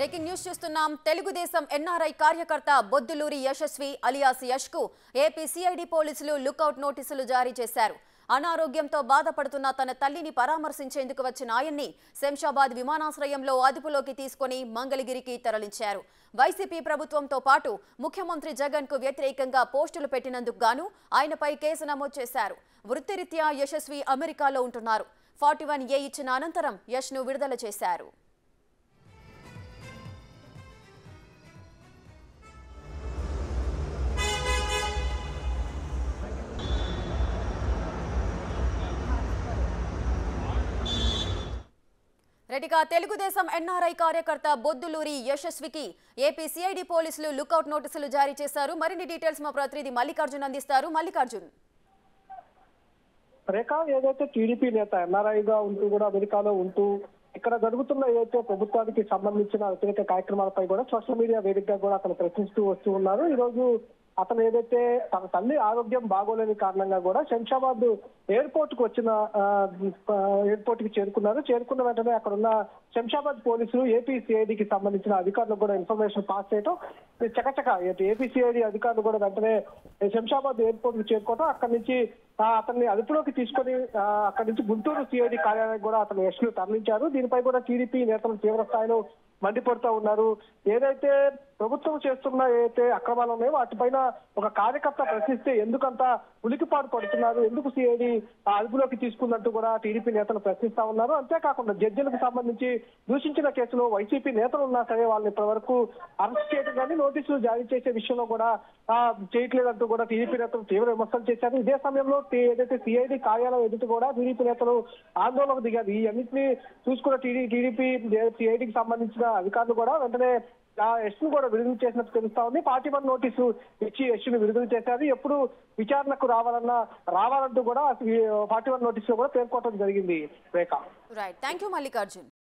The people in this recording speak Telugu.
బ్రేకింగ్ న్యూస్ చూస్తున్నాం తెలుగుదేశం ఎన్ఆర్ఐ కార్యకర్త బొద్దులూరి యశస్వి అలియాస్ యష్ కు ఏపీ సిఐడి పోలీసులు లుకౌట్ నోటీసులు జారీ చేశారు అనారోగ్యంతో బాధపడుతున్న తన తల్లిని పరామర్శించేందుకు వచ్చిన ఆయన్ని శంషాబాద్ విమానాశ్రయంలో అదుపులోకి తీసుకుని మంగళగిరికి తరలించారు వైసీపీ ప్రభుత్వంతో పాటు ముఖ్యమంత్రి జగన్ కు వ్యతిరేకంగా పోస్టులు పెట్టినందుకు గాను ఆయనపై కేసు నమోదు చేశారు వృత్తిరీత్యా యశస్వి అమెరికాలో ఉంటున్నారు ఫార్టీ వన్ ఏ ఇచ్చిన అనంతరం యష్ను విడుదల చేశారు రెడ్డిగా తెలుగుదేశం ఎన్ఆర్ఐ కార్యకర్త బొద్దులూరి యశస్వికి ఏపీ సిఐడి పోలీసులు లుకౌట్ నోటీసులు జారీ చేశారు మరిన్ని డీటెయిల్స్ మా ప్రతినిధి మల్లికార్జున్ అందిస్తారు మల్లికార్జున్ రేఖ ఏదైతే టీడీపీ నేత ఎన్ఆర్ఐగా ఉంటూ కూడా అమెరికాలో ఉంటూ ఇక్కడ జరుగుతున్న ఏదైతే ప్రభుత్వానికి సంబంధించిన వ్యతిరేక కార్యక్రమాలపై కూడా సోషల్ మీడియా వేదికగా కూడా అతను ప్రశ్నిస్తూ వస్తూ ఉన్నారు ఈ రోజు అతను ఏదైతే తన తల్లి ఆరోగ్యం బాగోలేని కారణంగా కూడా శంషాబాద్ ఎయిర్పోర్ట్ కు వచ్చిన ఎయిర్పోర్ట్ కి చేరుకున్నారు చేరుకున్న వెంటనే అక్కడ ఉన్న శంషాబాద్ పోలీసులు ఏపీ సిఐడికి సంబంధించిన అధికారులకు కూడా ఇన్ఫర్మేషన్ పాస్ చేయడం చకచక ఏపీ సిఐడి అధికారులు కూడా వెంటనే శంషాబాద్ ఎయిర్పోర్ట్ కు చేరుకోవడం అక్కడి నుంచి ఆ, అతన్ని అదుపులోకి తీసుకొని ఆ, అక్కడి నుంచి గుంటూరు సిఐడి కార్యాలయం కూడా అతను యశ్ను తరలించారు దీనిపై కూడా టీడీపీ నేతలు తీవ్ర స్థాయిలో మండిపడుతూ ఉన్నారు ఏదైతే ప్రభుత్వం చేస్తున్న ఏదైతే అక్రమాలు ఉన్నాయో వాటిపైన ఒక కార్యకర్త ప్రశ్నిస్తే ఎందుకంత ఉలికిపాటు పడుతున్నారు ఎందుకు సిఐడి అదుపులోకి తీసుకుందంటూ కూడా టీడీపీ నేతలు ప్రశ్నిస్తా ఉన్నారు అంతేకాకుండా జడ్జిలకు సంబంధించి దూషించిన కేసులో వైసీపీ నేతలు ఉన్నా సరే వాళ్ళని ఇప్పటి వరకు అరెస్ట్ చేయడం కానీ నోటీసులు జారీ చేసే విషయంలో కూడా ఆ, చేయట్లేదంటూ కూడా టీడీపీ నేతలు తీవ్ర విమర్శలు చేశారు ఇదే సమయంలో టీ- ఏదైతే సిఐడి కార్యాలయం ఎదుటి కూడా టీడీపీ నేతలు ఆందోళనకు దిగారు ఈ అన్నింటినీ చూసుకున్న టీడీ టీడీపీ సిఐడికి సంబంధించిన అధికారులు కూడా వెంటనే ఆ ఎస్ను కూడా విడుదల చేసినట్టు తెలుస్తా ఉంది పార్టీ వన్ నోటీసు ఇచ్చి ఎస్ను విడుదల చేశారు ఎప్పుడు విచారణకు రావాలన్నా రావాలంటూ కూడా ఫార్టీ వన్ నోటీసులో కూడా పేర్కొనడం జరిగింది Rekha right thank you Mallikarjun